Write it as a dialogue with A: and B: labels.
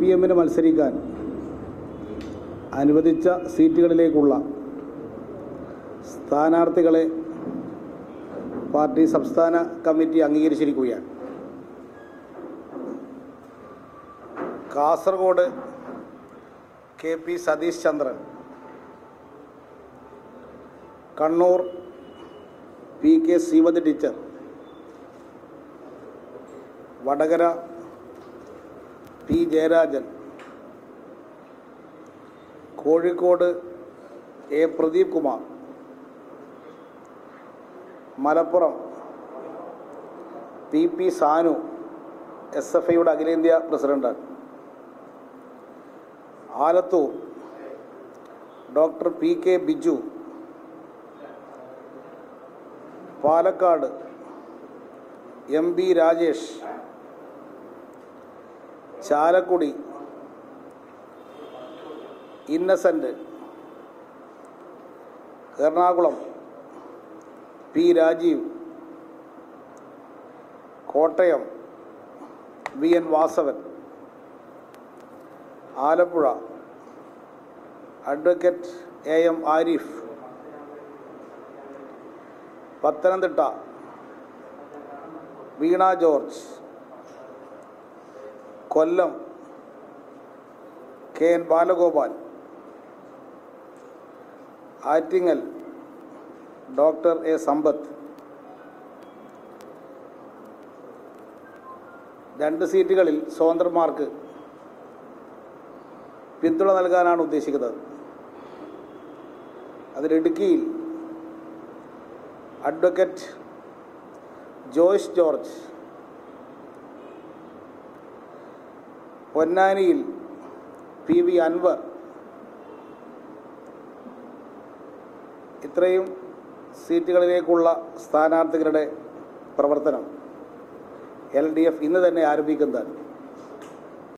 A: P എമ്മിന് മത്സരിക്കാൻ അനുവദിച്ച സീറ്റുകളിലേക്കുള്ള സ്ഥാനാർത്ഥികളെ പാർട്ടി സംസ്ഥാന കമ്മിറ്റി അംഗീകരിച്ചിരിക്കുകയാണ് Kasaragod K P Satheesh Chandran Kannur P K Sreemathi teacher Vadakara P Jayarajan Kozhikode A Pradeep Kumar Malappuram P P Sanu S F ഐയുടെ അഖിലേന്ത്യാ president Alathur doctor P K Biju Palakkad M B Rajesh Chalakudy Innocent Ernakulam P Rajeev Kottayam V N Vasavan Alappuzha advocate A M Arif Pathanamthitta Veena George Kollam K N Balagopal Attingal doctor A Sampath രണ്ട് സീറ്റുകളിൽ സ്വതന്ത്രന്മാർക്ക് പിന്തുണ നൽകാനാണ് ഉദ്ദേശിക്കുന്നത് അതിൽ ഇടുക്കിയിൽ അഡ്വക്കേറ്റ് ജോയ്സ് ജോർജ് പൊന്നാനിയിൽ പി വി അൻവർ ഇത്രയും സീറ്റുകളിലേക്കുള്ള സ്ഥാനാർത്ഥികളുടെ പ്രവർത്തനം എൽ ഡി എഫ് ഇന്ന് തന്നെ ആരംഭിക്കുന്നതാണ്